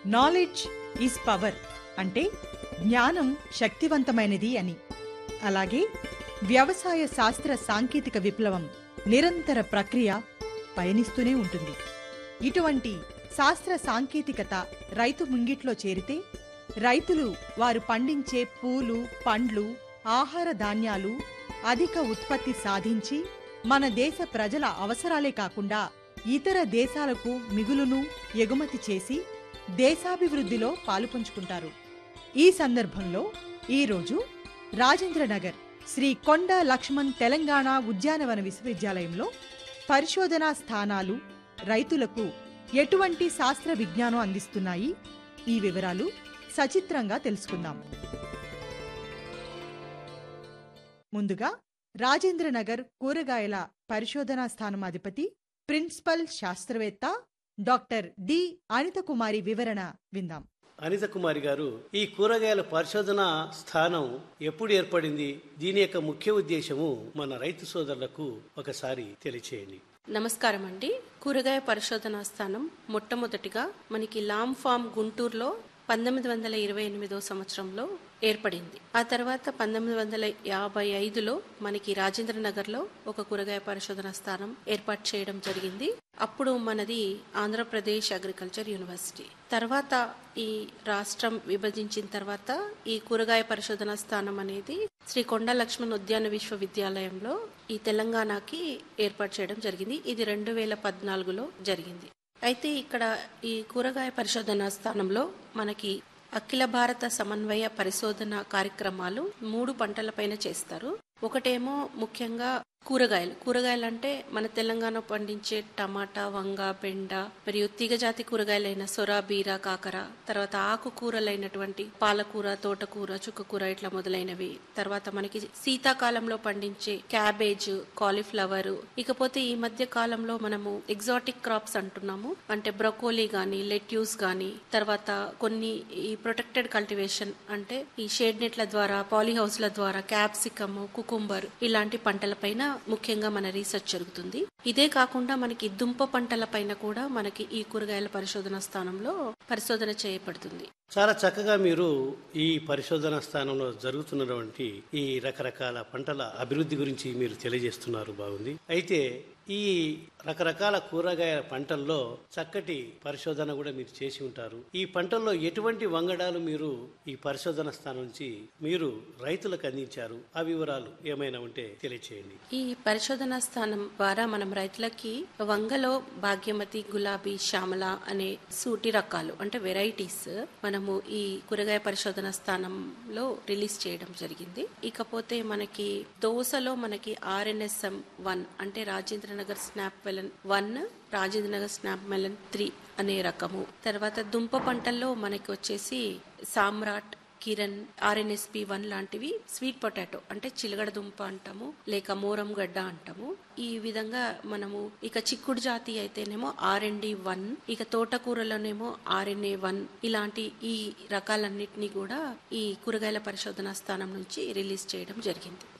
knowledge is power అంటే జ్ఞానం శక్తివంతమైనది అని అలాగే వ్యవసాయ శాస్త్ర సాంకేతిక విప్లవం నిరంతర ప్రక్రియ పయనిస్తూనే ఉంటుంది ఇటువంటి శాస్త్ర సాంకేతికత రైతు ముంగిట్లో చేరితే రైతులు వారు పండించే పూలు పండ్లు ఆహార ధాన్యాలు అధిక ఉత్పత్తి సాధించి మన దేశ ప్రజల అవసరాలే కాకుండా ఇతర దేశాలకు మిగులును ఎగుమతి చేసి దేశాభివృద్ధిలో పాలుపంచుకుంటారు ఈ సందర్భంలో ఈరోజు రాజేంద్రనగర్ శ్రీ కొండ లక్ష్మణ్ తెలంగాణ ఉద్యానవన విశ్వవిద్యాలయంలో పరిశోధనా స్థానాలు రైతులకు ఎటువంటి శాస్త్ర విజ్ఞానం అందిస్తున్నాయి ఈ వివరాలు సచిత్రంగా తెలుసుకుందాం ముందుగా రాజేంద్రనగర్ కూరగాయల పరిశోధనా స్థానం అధిపతి ప్రిన్సిపల్ శాస్త్రవేత్త డాక్టర్ డి అనితకుమారి వివరణ విందాం అనిత కుమారి గారు ఈ కూరగాయల పరిశోధన స్థానం ఎప్పుడు ఏర్పడింది దీని యొక్క ముఖ్య ఉద్దేశము మన రైతు సోదరులకు ఒకసారి తెలియచేయండి నమస్కారం అండి కూరగాయ పరిశోధనా స్థానం మొట్టమొదటిగా మనకి లామ్ ఫామ్ గుంటూరులో పంతొమ్మిది వందల ఇరవై ఎనిమిదో సంవత్సరంలో ఏర్పడింది ఆ తర్వాత పంతొమ్మిది వందల యాభై ఐదులో మనకి రాజేంద్ర నగర్లో ఒక కూరగాయ పరిశోధన స్థానం ఏర్పాటు చేయడం జరిగింది అప్పుడు మనది ఆంధ్రప్రదేశ్ అగ్రికల్చర్ యూనివర్సిటీ తర్వాత ఈ రాష్ట్రం విభజించిన తర్వాత ఈ కూరగాయ పరిశోధన స్థానం అనేది శ్రీ కొండ లక్ష్మణ్ ఉద్యాన విశ్వవిద్యాలయంలో ఈ తెలంగాణకి ఏర్పాటు చేయడం జరిగింది ఇది రెండు వేల పద్నాలుగులో జరిగింది అయితే ఇక్కడ ఈ కూరగాయ పరిశోధన స్థానంలో మనకి అఖిల భారత సమన్వయ పరిశోధన కార్యక్రమాలు మూడు పంటలపైన చేస్తారు ఒకటేమో ముఖ్యంగా కూరగాయలు కూరగాయలు అంటే మన తెలంగాణ పండించే టమాటా వంగ బెండ మరియు తీగజాతి కూరగాయలైన సొర బీర కాకర తర్వాత ఆకుకూరలైనటువంటి పాలకూర తోటకూర చుక్కకూర ఇట్లా మొదలైనవి తర్వాత మనకి శీతాకాలంలో పండించే క్యాబేజ్ కాలీఫ్లవర్ ఇకపోతే ఈ మధ్య కాలంలో మనము ఎగ్జాటిక్ క్రాప్స్ అంటున్నాము అంటే బ్రొకోలీ గాని లెట్యూస్ గాని తర్వాత కొన్ని ఈ ప్రొటెక్టెడ్ కల్టివేషన్ అంటే ఈ షేడ్ నెట్ల ద్వారా పాలీ హౌస్ల ద్వారా క్యాప్సికమ్ కుకుంబర్ ఇలాంటి పంటలపైన ముఖ్యంగా మన రీసెర్చ్ జరుగుతుంది ఇదే కాకుండా మనకి దుంప పంటల పైన కూడా మనకి ఈ కూరగాయల పరిశోధన స్థానంలో పరిశోధన చేయబడుతుంది చాలా చక్కగా మీరు ఈ పరిశోధన స్థానంలో జరుగుతున్నటువంటి ఈ రకరకాల పంటల అభివృద్ధి గురించి మీరు తెలియజేస్తున్నారు బాగుంది అయితే ఈ రకరకాల కూరగాయల పంటల్లో చక్కటి పరిశోధన కూడా మీరు చేసి ఉంటారు ఈ పంటల్లో ఎటువంటి వంగడాలు మీరు ఈ పరిశోధన స్థానం నుంచి మీరు రైతులకు అందించారు ఆ వివరాలు ఏమైనా ఉంటే తెలియచేయండి ఈ పరిశోధన స్థానం ద్వారా మనం రైతులకి వంగలో భాగ్యమతి గులాబీ శ్యామల అనే సూటి రకాలు అంటే వెరైటీస్ మనము ఈ కూరగాయ పరిశోధన స్థానంలో రిలీజ్ చేయడం జరిగింది ఇకపోతే మనకి దోసలో మనకి ఆర్ఎన్ఎస్ఎం వన్ అంటే Rajendra Nagar snap melon one Rajendra Nagar snap melon three అనే రకము తర్వాత దుంప పంటల్లో మనకి వచ్చేసి సామ్రాట్ కిరణ్ ఆర్ఎన్ఎస్పి వన్ లాంటివి స్వీట్ పొటాటో అంటే చిలగడ దుంప అంటాము లేక మోరం గడ్డ అంటాము ఈ విధంగా మనము ఇక చిక్కుడు జాతి అయితేనేమో ఆర్ఎండి వన్ ఇక తోటకూరలోనేమో ఆర్ఎన్ఏ వన్ ఇలాంటి ఈ రకాలన్నిటినీ కూడా ఈ కూరగాయల పరిశోధన స్థానం నుంచి రిలీజ్ చేయడం జరిగింది